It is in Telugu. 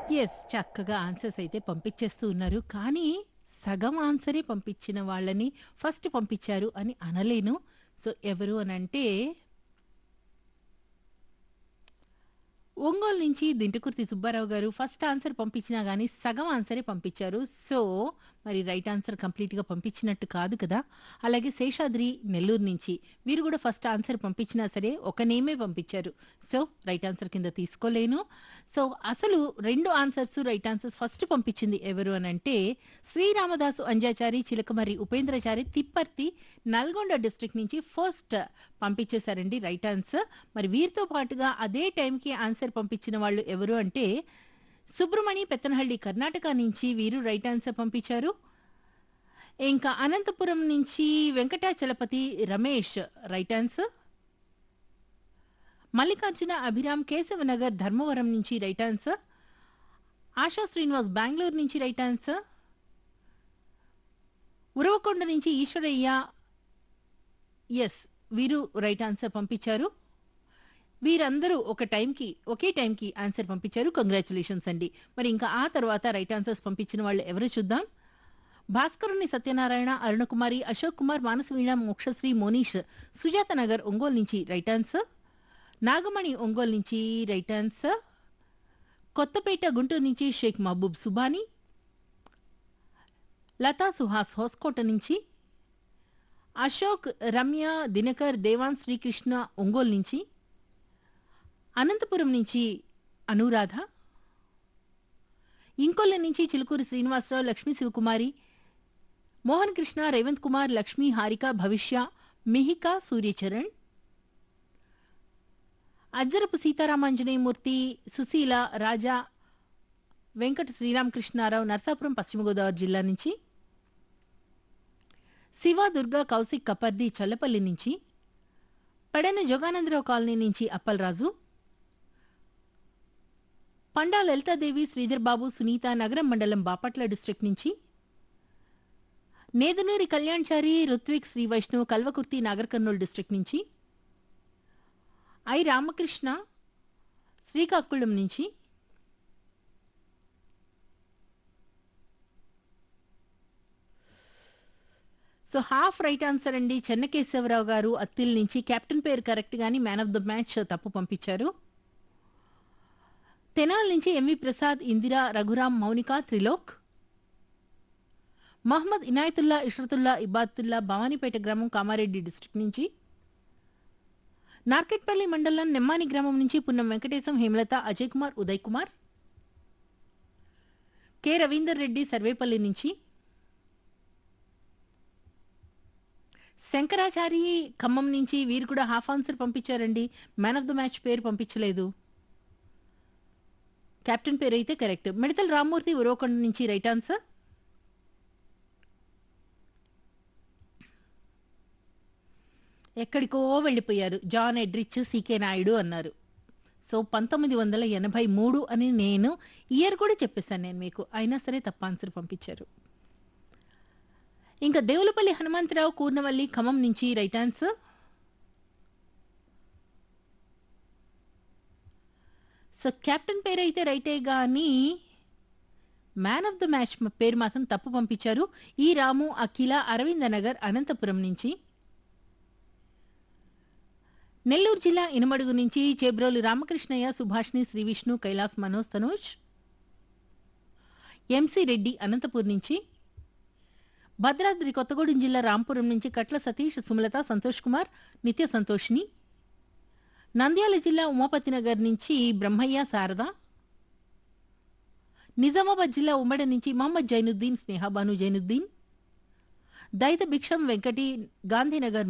యెస్. చక్కగా ఆన్సర్స్ అయితే పంపించేస్తూ ఉన్నారు. కానీ సగం ఆన్సరే పంపించిన వాళ్ళని ఫస్ట్ పంపించారు అని అనలేను. సో, ఎవరు అనంటే ఒంగోలు నుంచి దింటకుర్తి సుబ్బారావు గారు ఫస్ట్ ఆన్సర్ పంపించినా గానీ సగం ఆన్సరే పంపించారు. సో, మరి రైట్ ఆన్సర్ కంప్లీట్‌గా పంపించినట్టు కాదు కదా! అలాగే శేషాద్రి నెల్లూరు నుంచి వీరు కూడా ఫస్ట్ ఆన్సర్ పంపించినా సరే ఒక నేమే పంపించారు. సో, రైట్ ఆన్సర్ కింద తీసుకోలేను. సో, అసలు 2 ఆన్సర్స్ రైట్ ఆన్సర్స్ ఫస్ట్ పంపించింది ఎవరు అనంటే శ్రీరామదాసు అంజాచారి, చిలకమర్రి ఉపేంద్రచారి తిప్పర్తి, నల్గొండ డిస్ట్రిక్ట్ నుంచి ఫస్ట్ పంపించేశారండి రైట్ ఆన్సర్. మరి వీరితో పాటుగా అదే టైంకి ఆన్సర్ పంపించిన వాళ్ళు ఎవరు అంటే సుబ్రమణి పెత్తనహళ్లి కర్ణాటక నుంచి వీరు రైట్ ఆన్సర్ పంపించారు. ఇంకా అనంతపురం నుంచి వెంకటాచలపతి రమేష్ రైట్ ఆన్సర్. మల్లికార్జున అభిరామ్ కేశవనగర్ ధర్మవరం నుంచి రైట్ ఆన్సర్. ఆశా శ్రీనివాస్ బెంగుళూరు నుంచి రైట్ ఆన్సర్. ఉరవకొండ నుంచి ఈశ్వరయ్య యెస్. వీరు రైట్ ఆన్సర్ పంపించారు. వీరందరూ ఒక టైంకి ఒకే టైంకి ఆన్సర్ పంపించారు. కంగ్రాచ్యులేషన్స్ అండి. మరి ఇంకా ఆ తర్వాత రైట్ ఆన్సర్స్ పంపించిన వాళ్ళు ఎవరో చూద్దాం. భాస్కరుని సత్యనారాయణ, అరుణకుమారి, అశోక్ కుమార్, మానసవీణ, మోక్షశ్రీ, మోనీష్, సుజాత నగర్ ఒంగోలు నుంచి రైట్ ఆన్సర్. నాగమణి ఒంగోలు నుంచి రైట్ ఆన్సర్. కొత్తపేట గుంటూరు నుంచి షేక్ మహబూబ్ సుబానీ. లతా సుహాస్ హోస్కోట నుంచి. అశోక్, రమ్య, దినకర్, దేవాన్ శ్రీకృష్ణ ఒంగోలు నుంచి. అనంతపురం నుంచి అనురాధ. ఇంకొల్ల నుంచి చిలుకూరి శ్రీనివాసరావు, లక్ష్మీ శివకుమారి, మోహన్ కృష్ణ, రేవంత్ కుమార్, లక్ష్మీ, హారిక, భవిష్య, మిహిక, సూర్యచరణ్. అజ్జరపు సీతారామాంజనేయమూర్తి, సుశీల, రాజా, వెంకట శ్రీరామకృష్ణారావు నర్సాపురం పశ్చిమ గోదావరి జిల్లా నుంచి. శివ, దుర్గా, కౌశిక్ కపర్ది చల్లపల్లి నుంచి. పెడన జోగానందరావు కాలనీ నుంచి అప్పలరాజు. పండా లలితాదేవి, శ్రీధర్ బాబు, సునీత నగరం మండలం బాపట్ల డిస్ట్రిక్ట్ నుంచి. నేదునూరి కళ్యాణ్చారి, రుత్విక్, శ్రీ వైష్ణవ్ కల్వకుర్తి నాగర్ కర్నూల్ డిస్ట్రిక్ట్ నుంచి. ఐ రామకృష్ణ శ్రీకాకుళం నుంచి. సో, హాఫ్ రైట్ ఆన్సర్ అండి. చెన్నకేశవరావు గారు అత్తిలి నుంచి కెప్టెన్ పేరు కరెక్ట్ గాని మ్యాన్ ఆఫ్ ద మ్యాచ్ తప్పు పంపించారు. తెనాలి నుంచి ఎంవి ప్రసాద్, ఇందిర, రఘురాం, మౌనిక, త్రిలోక్. మహమ్మద్ ఇనాయతుల్లా, ఇష్రతుల్లా, ఇబాతుల్లా భవానీపేట గ్రామం కామారెడ్డి డిస్ట్రిక్ట్ నుంచి. నార్కెట్పల్లి మండలం నెమ్మాని గ్రామం నుంచి పున్నం వెంకటేశం, హేమలత, అజయ్ కుమార్, ఉదయ్ కుమార్. కె రవీందర్ రెడ్డి సర్వేపల్లి నుంచి. శంకరాచారి ఖమ్మం నుంచి వీరు కూడా హాఫ్ ఆన్సర్ పంపించారండి. మ్యాన్ ఆఫ్ ద మ్యాచ్ పేరు పంపించలేదు. కెప్టెన్ పేరు అయితే కరెక్ట్. మిడతల రామ్మూర్తి ఉరవకొండ నుంచి రైట్ ఆన్సర్. ఎక్కడికో వెళ్ళిపోయారు. జాన్ ఎడ్రిచ్, సీకే నాయుడు అన్నారు. సో, 1983 అని నేను ఇయర్ కూడా చెప్పేసాను నేను మీకు. అయినా సరే తప్పు ఆన్సర్ పంపించారు. ఇంకా దేవులపల్లి హనుమంతరావు కూర్నవల్లి ఖమ్మం నుంచి రైట్ ఆన్సర్. సో, కెప్టెన్ పేరైతే రైటే గాని మ్యాన్ ఆఫ్ ద మ్యాచ్ పేరు మాత్రం తప్పు పంపించారు. ఈ రాము, అఖిల, అరవింద నగర్ అనంతపురం నుంచి. నెల్లూరు జిల్లా ఇనమడుగు నుంచి చేబ్రోలు రామకృష్ణయ్య, సుభాష్ని, శ్రీవిష్ణు, కైలాస్, మనోజ్, తనోజ్. ఎంసీ రెడ్డి అనంతపూర్ నుంచి. భద్రాద్రి కొత్తగూడెం జిల్లా రాంపురం నుంచి కట్ల సతీష్, సుమలత, సంతోష్ కుమార్, నిత్య సంతోషిని. నంద్యాల జిల్లా ఉమాపతి నగర్ నుంచి బ్రహ్మయ్య, శారద. నిజామాబాద్ జిల్లా ఉమ్మడి నుంచి మహమ్మద్ జైనుద్దీన్, స్నేహాబాను జైనుద్దీన్. దైత భిక్షం వెంకటి, గాంధీనగర్